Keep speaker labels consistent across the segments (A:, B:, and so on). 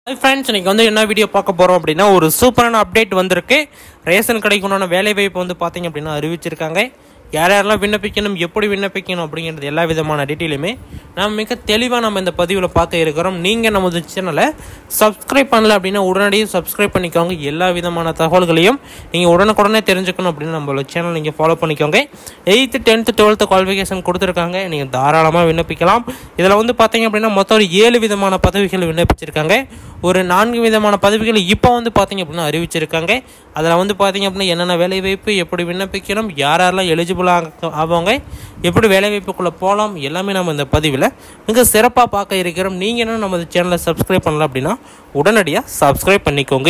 A: hi friends இன்னைக்கு வந்து என்ன வீடியோ பார்க்க போகிறோம் அப்படின்னா ஒரு சூப்பரான அப்டேட் வந்திருக்கு ரேஷன் கடைக்கு உண்டான வேலை வாய்ப்பு வந்து பார்த்தீங்க அப்படின்னா அறிவிச்சிருக்காங்க யார் யாரெல்லாம் விண்ணப்பிக்கணும் எப்படி விண்ணப்பிக்கணும் அப்படிங்கிறது எல்லா விதமான டீட்டெயிலுமே நம்ம மிக தெளிவாக நம்ம இந்த பதிவில் பார்க்க இருக்கிறோம் நீங்கள் நமது சேனலை சப்ஸ்கிரைப் பண்ணல அப்படின்னா உடனடியாக சப்ஸ்கிரைப் பண்ணிக்கோங்க எல்லா விதமான தகவல்களையும் நீங்கள் உடனுக்குடனே தெரிஞ்சுக்கணும் அப்படின்னு நம்மளோட சேனல் நீங்கள் ஃபாலோ பண்ணிக்கோங்க எயித்து டென்த்து டுவெல்த்து குவாலிஃபிகேஷன் கொடுத்துருக்காங்க நீங்கள் தாராளமாக விண்ணப்பிக்கலாம் இதில் வந்து பார்த்தீங்க அப்படின்னா மொத்தம் ஒரு ஏழு விதமான பதவிகள் விண்ணப்பிச்சிருக்காங்க ஒரு நான்கு விதமான பதவிகள் இப்போ வந்து பார்த்தீங்க அப்படின்னா அறிவிச்சிருக்காங்க அதில் வந்து பார்த்தீங்க அப்படின்னா என்னென்ன வேலை வாய்ப்பு எப்படி விண்ணப்பிக்கணும் யார் யாரெல்லாம் எலிஜிபிள் ஆவாங்க எப்படி வேலை வாய்ப்புக்குள்ளே போகலாம் எல்லாமே நம்ம இந்த பதிவில் மிக சிறப்பாக பார்க்க இருக்கிறோம் நீங்கள் என்ன நமது சேனலை சப்ஸ்கிரைப் பண்ணல அப்படின்னா உடனடியாக சப்ஸ்கிரைப் பண்ணிக்கோங்க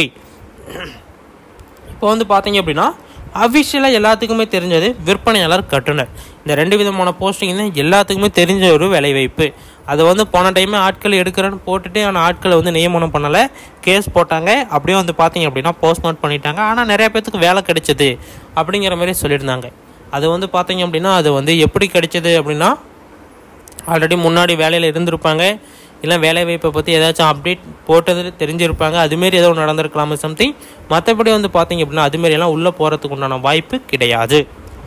A: இப்போ வந்து பார்த்தீங்க அப்படின்னா அஃபிஷியலாக எல்லாத்துக்குமே தெரிஞ்சது விற்பனையாளர் கட்டுனர் இந்த ரெண்டு விதமான போஸ்டிங் தான் எல்லாத்துக்குமே தெரிஞ்ச ஒரு வேலைவாய்ப்பு அது வந்து போன டைமே ஆட்கள் எடுக்கிறேன்னு போட்டுட்டு ஆனால் ஆட்களை வந்து நியமனம் பண்ணலை கேஸ் போட்டாங்க அப்படியே வந்து பார்த்தீங்க அப்படின்னா போஸ்ட் நோட் பண்ணிட்டாங்க ஆனால் நிறைய பேர்த்துக்கு வேலை கிடைச்சது அப்படிங்கிற மாதிரி சொல்லியிருந்தாங்க அது வந்து பார்த்தீங்க அப்படின்னா அது வந்து எப்படி கிடைச்சது அப்படின்னா ஆல்ரெடி முன்னாடி வேலையில் இருந்திருப்பாங்க இல்லை வேலை வாய்ப்பை பற்றி ஏதாச்சும் அப்டேட் போட்டது தெரிஞ்சிருப்பாங்க அதுமாரி ஏதோ நடந்திருக்கலாமா சம்திங் மற்றபடி வந்து பார்த்தீங்க அப்படின்னா அதுமாரியெல்லாம் உள்ளே போகிறதுக்கு உண்டான வாய்ப்பு கிடையாது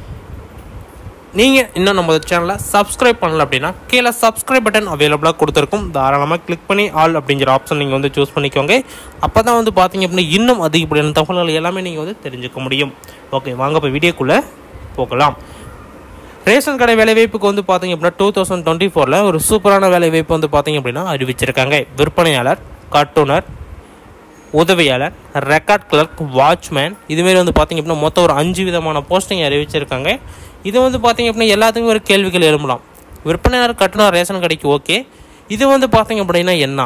A: நீங்கள் இன்னும் நம்ம சேனலை சப்ஸ்கிரைப் பண்ணல அப்படின்னா கீழே சப்ஸ்கிரைப் பட்டன் அவைலபிளாக கொடுத்துருக்கும் தாராளமாக கிளிக் பண்ணி ஆல் அப்படிங்கிற ஆப்ஷன் நீங்கள் வந்து சூஸ் பண்ணிக்கோங்க அப்போ தான் வந்து பார்த்தீங்க அப்படின்னா இன்னும் அதிகப்படியான தகவல்கள் எல்லாமே நீங்கள் வந்து தெரிஞ்சுக்க முடியும் ஓகே வாங்க இப்போ வீடியோக்குள்ளே போகலாம் ரேஷன் கடை வேலைவாய்ப்புக்கு வந்து பார்த்தீங்க அப்படின்னா டூ தௌசண்ட் டுவெண்ட்டி ஃபோரில் ஒரு சூப்பரான வேலைவாய்ப்பு வந்து பார்த்தீங்க அப்படின்னா அறிவிச்சிருக்காங்க விற்பனையாளர் கட்டுனர் உதவியாளர் ரெக்கார்ட் கிளர்க் வாட்ச்மேன் இதுமாரி வந்து பார்த்தீங்க அப்படின்னா மொத்தம் ஒரு அஞ்சு விதமான போஸ்டிங் அறிவிச்சிருக்காங்க இது வந்து பார்த்தீங்க அப்படின்னா எல்லாத்துக்கும் ஒரு கேள்விகள் எழும்பலாம் விற்பனையாளர் கட்டுனர் ரேஷன் கடைக்கு ஓகே இது வந்து பார்த்தீங்க அப்படின்னா என்ன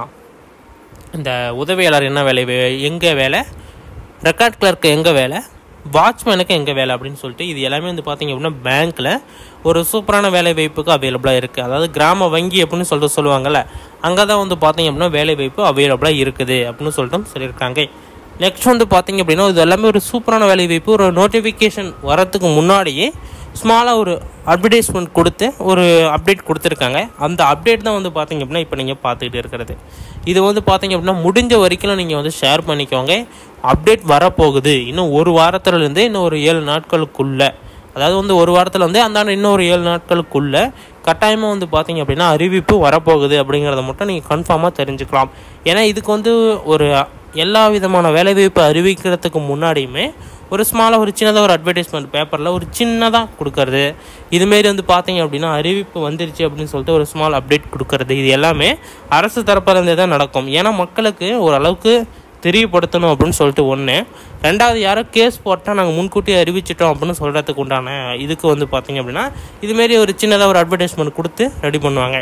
A: இந்த உதவியாளர் என்ன வேலை எங்கே வேலை ரெக்கார்ட் கிளர்க்கு எங்கே வேலை வாட்ச்மேனுக்கு எங்கே வேலை அப்படின்னு சொல்லிட்டு இது எல்லாமே வந்து பார்த்தீங்க அப்படின்னா பேங்க்கில் ஒரு சூப்பரான வேலை வாய்ப்புக்கு அவைலபிளாக இருக்குது அதாவது கிராம வங்கி அப்படின்னு சொல்லிட்டு சொல்லுவாங்கள்ல அங்கே தான் வந்து பார்த்தீங்க அப்படின்னா வேலை வாய்ப்பு அவைலபிளாக இருக்குது அப்படின்னு சொல்லிட்டு சொல்லியிருக்காங்க நெக்ஸ்ட் வந்து பார்த்தீங்க அப்படின்னா இது எல்லாமே ஒரு சூப்பரான வேலை வாய்ப்பு ஒரு நோட்டிஃபிகேஷன் வரத்துக்கு முன்னாடியே ஸ்மாலாக ஒரு அட்வர்டைஸ்மெண்ட் கொடுத்து ஒரு அப்டேட் கொடுத்துருக்காங்க அந்த அப்டேட் தான் வந்து பார்த்தீங்க அப்படின்னா இப்போ நீங்கள் பார்த்துக்கிட்டு இருக்கிறது இது வந்து பார்த்தீங்க அப்படின்னா முடிஞ்ச வரைக்கும் நீங்கள் வந்து ஷேர் பண்ணிக்கோங்க அப்டேட் வரப்போகுது இன்னும் ஒரு வாரத்துலேருந்து இன்னும் ஒரு ஏழு நாட்களுக்குள்ளே அதாவது வந்து ஒரு வாரத்தில் வந்து அந்தாண்ட இன்னும் ஒரு ஏழு நாட்களுக்குள்ளே கட்டாயமாக வந்து பார்த்தீங்க அப்படின்னா அறிவிப்பு வரப்போகுது அப்படிங்கிறத மட்டும் நீங்கள் கன்ஃபார்மாக தெரிஞ்சுக்கலாம் ஏன்னா இதுக்கு வந்து ஒரு எல்லா விதமான வேலைவாய்ப்பு அறிவிக்கிறதுக்கு முன்னாடியுமே ஒரு ஸ்மாலாக ஒரு சின்னதாக ஒரு அட்வர்டைஸ்மெண்ட் பேப்பரில் ஒரு சின்னதாக கொடுக்கறது இதுமாரி வந்து பார்த்தீங்க அப்படின்னா அறிவிப்பு வந்துருச்சு அப்படின்னு சொல்லிட்டு ஒரு ஸ்மால் அப்டேட் கொடுக்கறது இது எல்லாமே அரசு தரப்பிலிருந்தே தான் நடக்கும் ஏன்னா மக்களுக்கு ஓரளவுக்கு தெரியப்படுத்தணும் அப்படின்னு சொல்லிட்டு ஒன்று ரெண்டாவது யாரோ கேஸ் போட்டால் நாங்கள் முன்கூட்டியே அறிவிச்சிட்டோம் அப்படின்னு சொல்கிறதுக்கு உண்டான இதுக்கு வந்து பார்த்தீங்க அப்படின்னா இதுமாரி ஒரு சின்னதாக ஒரு அட்வர்டைஸ்மெண்ட் கொடுத்து ரெடி பண்ணுவாங்க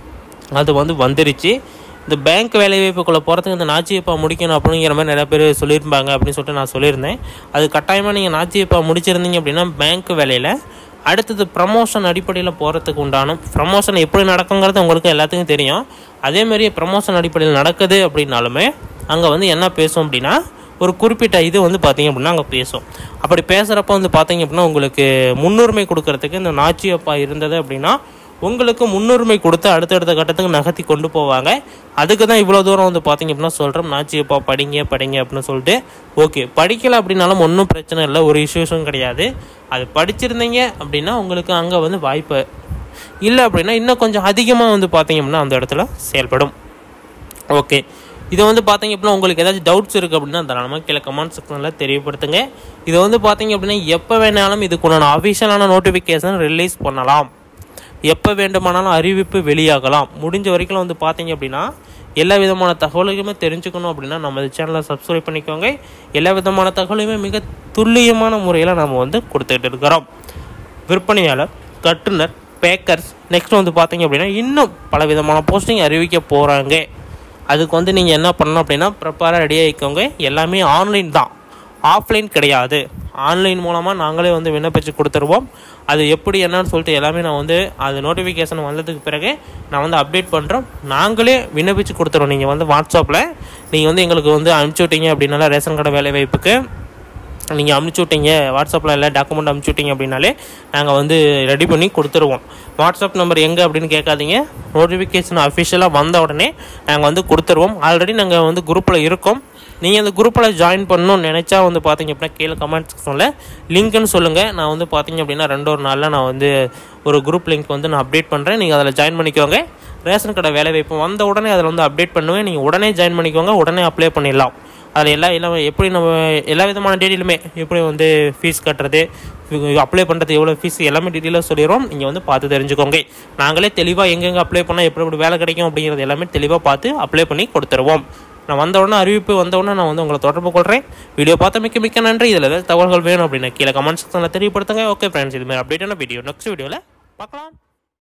A: அது வந்து வந்துருச்சு இந்த பேங்க் வேலைவாய்ப்புக்குள்ளே போகிறதுக்கு இந்த நாச்சியப்பா முடிக்கணும் அப்படிங்கிற மாதிரி நிறைய பேர் சொல்லியிருப்பாங்க அப்படின்னு சொல்லிட்டு நான் சொல்லியிருந்தேன் அது கட்டாயமாக நீங்கள் நாச்சியப்பா முடிச்சிருந்தீங்க அப்படின்னா பேங்க் வேலையில் அடுத்தது ப்ரமோஷன் அடிப்படையில் போகிறதுக்கு உண்டான ப்ரமோஷன் எப்படி நடக்குங்கிறது உங்களுக்கு எல்லாத்துக்கும் தெரியும் அதேமாரி ப்ரமோஷன் அடிப்படையில் நடக்குது அப்படின்னாலுமே அங்கே வந்து என்ன பேசும் அப்படின்னா ஒரு குறிப்பிட்ட இது வந்து பார்த்தீங்க அப்படின்னா அங்கே பேசும் அப்படி பேசுகிறப்ப வந்து பார்த்தீங்க அப்படின்னா உங்களுக்கு முன்னுரிமை கொடுக்கறதுக்கு இந்த நாச்சியப்பா இருந்தது அப்படின்னா உங்களுக்கு முன்னுரிமை கொடுத்து அடுத்தடுத்த கட்டத்துக்கு நகர்த்தி கொண்டு போவாங்க அதுக்கு தான் இவ்வளோ தூரம் வந்து பார்த்தீங்க அப்படின்னா சொல்கிறோம் நாச்சியப்பா படிங்க படிங்க அப்படின்னு சொல்லிட்டு ஓகே படிக்கலை அப்படின்னாலும் ஒன்றும் பிரச்சனை இல்லை ஒரு இஷ்யூஸும் கிடையாது அது படிச்சிருந்தீங்க அப்படின்னா உங்களுக்கு அங்கே வந்து வாய்ப்பு இல்லை அப்படின்னா இன்னும் கொஞ்சம் அதிகமாக வந்து பார்த்தீங்க அப்படின்னா அந்த இடத்துல செயல்படும் ஓகே இது வந்து பார்த்தீங்க அப்படின்னா உங்களுக்கு ஏதாச்சும் டவுட்ஸ் இருக்குது அப்படின்னா தாராளமாக கீழே கமெண்ட் செக்ஷனில் தெரியப்படுத்துங்க இது வந்து பார்த்தீங்க அப்படின்னா எப்போ வேணாலும் இதுக்குண்டான அஃபிஷியலான நோட்டிஃபிகேஷன் ரிலீஸ் பண்ணலாம் எப்போ வேண்டுமானாலும் அறிவிப்பு வெளியாகலாம் முடிஞ்ச வரைக்கும் வந்து பார்த்தீங்க அப்படின்னா எல்லா விதமான தகவல்களுமே தெரிஞ்சுக்கணும் அப்படின்னா நம்ம சேனலை சப்ஸ்கிரைப் பண்ணிக்கோங்க எல்லா விதமான தகவலையுமே மிக துல்லியமான முறையில் நம்ம வந்து கொடுத்துக்கிட்டு இருக்கிறோம் விற்பனையாளர் கட்டுனர் பேக்கர்ஸ் நெக்ஸ்ட் வந்து பார்த்தீங்க அப்படின்னா இன்னும் பல விதமான போஸ்டிங் அறிவிக்க போகிறாங்க அதுக்கு வந்து நீங்கள் என்ன பண்ணணும் அப்படின்னா ப்ரிப்பேராக ரெடி ஆகிக்கோங்க எல்லாமே ஆன்லைன் தான் ஆஃப்லைன் கிடையாது ஆன்லைன் மூலமாக நாங்களே வந்து விண்ணப்பிச்சு கொடுத்துருவோம் அது எப்படி என்னன்னு சொல்லிட்டு எல்லாமே நான் வந்து அது நோட்டிஃபிகேஷன் வந்ததுக்கு பிறகு நான் வந்து அப்டேட் பண்ணுறோம் நாங்களே விண்ணப்பிச்சு கொடுத்துருவோம் நீங்கள் வந்து வாட்ஸ்அப்பில் நீங்கள் வந்து எங்களுக்கு வந்து அனுப்பிச்சி விட்டீங்க அப்படின்னால ரேஷன் கடை வேலை வாய்ப்புக்கு நீங்கள் அமுச்சு விட்டீங்க வாட்ஸ்அப்பில் எல்லா டாக்குமெண்ட் அமுச்சு விட்டீங்க அப்படின்னாலே நாங்கள் வந்து ரெடி பண்ணி கொடுத்துருவோம் வாட்ஸ்அப் நம்பர் எங்கே அப்படின்னு கேட்காதீங்க நோட்டிஃபிகேஷன் அஃபிஷியலாக வந்த உடனே நாங்கள் வந்து கொடுத்துருவோம் ஆல்ரெடி நாங்கள் வந்து குரூப்பில் இருக்கோம் நீங்கள் அந்த குரூப்பில் ஜாயின் பண்ணணும்னு நினச்சா வந்து பார்த்தீங்க அப்படின்னா கீழே கமெண்ட் செக்ஷனில் லிங்க்னு சொல்லுங்கள் நான் வந்து பார்த்தீங்க அப்படின்னா ரெண்டு ஒரு நாளில் நான் வந்து ஒரு குரூப் லிங்க் வந்து நான் அப்டேட் பண்ணுறேன் நீங்கள் அதில் ஜாயின் பண்ணிக்கோங்க ரேஷன் கடை வேலை வாய்ப்பு வந்த உடனே அதில் வந்து அப்டேட் பண்ணுவேன் நீங்கள் உடனே ஜாயின் பண்ணிக்கோங்க உடனே அப்ளை பண்ணிடலாம் அதில் எல்லா எல்லாம் எப்படி நம்ம எல்லா விதமான டீட்டெயிலுமே எப்படி வந்து ஃபீஸ் கட்டுறது அப்ளை பண்ணுறது எவ்வளோ ஃபீஸ் எல்லாமே டீட்டெயிலாக சொல்லிடுறோம் நீங்கள் வந்து பார்த்து தெரிஞ்சுக்கோங்க நாங்களே தெளிவாக எங்கெங்கே அப்ளை பண்ணால் எப்படி எப்படி வேலை கிடைக்கும் அப்படிங்கிறது எல்லாமே தெளிவாக பார்த்து அப்ளை பண்ணி கொடுத்துருவோம் நான் வந்த உடனே அறிவிப்பு வந்த உடனே நான் வந்து உங்களை தொடர்பு கொள்கிறேன் வீடியோ பார்த்த மிக்க மிக்க நன்றி இதில் ஏதாவது தகவல்கள் வேணும் அப்படின்னா கீழே கமெண்ட் செக்ஷனில் தெரியப்படுத்துங்க ஓகே ஃப்ரெண்ட்ஸ் இது மாதிரி அப்டேட்டான வீடியோ நெக்ஸ்ட் வீடியோவில் பார்க்கலாம்